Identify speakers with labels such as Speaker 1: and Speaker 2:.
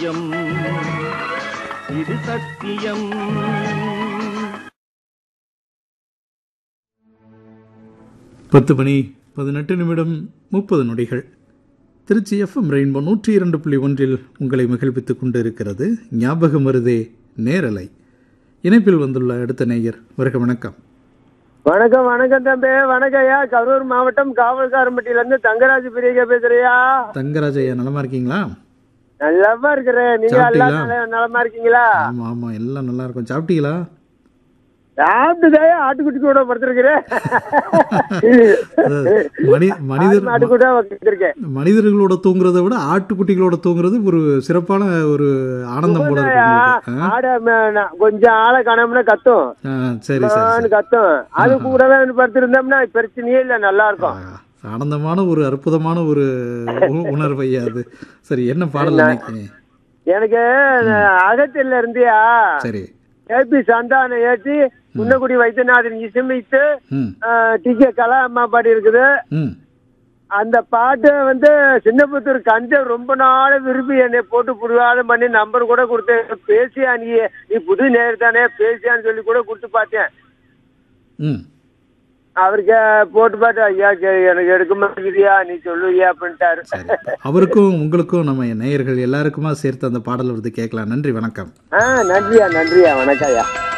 Speaker 1: சத்தியம் இது சத்தியம்
Speaker 2: பத்து மணி பதினெட்டு நிமிடம் முப்பது நொடிகள் திருச்சி எஃப்எம் ரெயின்போ நூற்றி இரண்டு புள்ளி ஒன்றில் உங்களை மகிழ்வித்துக் கொண்டு இருக்கிறது ஞாபகம் வருதே நேரலை இணைப்பில் வந்துள்ள அடுத்த நேயர் வருக வணக்கம்
Speaker 3: வணக்கம் வணக்கம் தம்பி வணக்கம் ஐயா கரூர் மாவட்டம் காவல்காரம்பட்டியில இருந்து தங்கராஜ் பெரியக பேசுறியா
Speaker 2: தங்கராஜ் ஐயா நலமா இருக்கீங்களா
Speaker 3: நல்லாவா இருக்கிறேன் நீங்க எல்லாம்
Speaker 2: சாப்பிட்டீங்களா?
Speaker 3: நல்ல- நலமா இருக்கீங்களா
Speaker 2: ஆமாம் ஆமாம் எல்லாம் நல்லா இருக்கும் சாப்பிட்டீங்களா
Speaker 3: சாப்பிட்டுதான் ஆட்டுக்குட்டி கூட படுத்திருக்கிறேன்
Speaker 2: அதாவது மனி மனிதர்
Speaker 3: ஆட்டுக்குட்டி படுத்திருக்கேன்
Speaker 2: மனிதர்களோட தூங்குறதை விட ஆட்டுக்குட்டிகளோட தூங்குறது ஒரு சிறப்பான ஒரு ஆனந்தம் போல இருக்கு உங்களுக்கு. ஆ?
Speaker 3: ஆட ம- நான் கொஞ்சம் ஆளை காணோம்னா கத்தும்
Speaker 2: ஆ, சரி சரி சரி
Speaker 3: ஆன்னு கத்தும் அது கூடவே படுத்திருந்தோம்னா பிரச்சனையே இல்ல நல்லா இருக்கும்
Speaker 2: ஆ, ஆனந்தமான ஒரு அற்புதமான ஒரு உ- உணர்வு ஐயா அது சரி என்ன பாடல் நினைக்கிறீங்க
Speaker 3: எனக்கு அகத்தில இருந்தியா
Speaker 2: சரி
Speaker 3: ஏபி சந்தானம் ஏற்றி முன்னக்குடி வைத்தியநாதன் இசைமித்து
Speaker 2: ம்
Speaker 3: டி கே கலா அம்மா பாடி இருக்குது
Speaker 2: ம்
Speaker 3: அந்த பாட்டு வந்து சின்னபுத்தூர் கஞ்ச ரொம்ப நாள் விரும்பி என்னை போட்டு புரியாத பண்ணி நம்பர் கூட கொடுத்தேன் பேசியா நீ நீ புது நேர் தானே பேசியான்னு சொல்லி கூட கொடுத்து பார்த்தேன்
Speaker 2: ம்
Speaker 3: அவருக்கு போட்டு பார்த்து ஐயா கே- எனக்கு எடுக்க மாட்டேங்குதியா நீ சொல்லுவியா அப்படின்ட்டாரு
Speaker 2: சரி அவருக்கும் உங்களுக்கும் நம்ம நேயர்கள் எல்லாருக்குமா சேர்த்து அந்த பாடல் வந்து கேட்கலாம் நன்றி வணக்கம்
Speaker 3: ஆ நன்றியா நன்றியா வணக்கம் ஐயா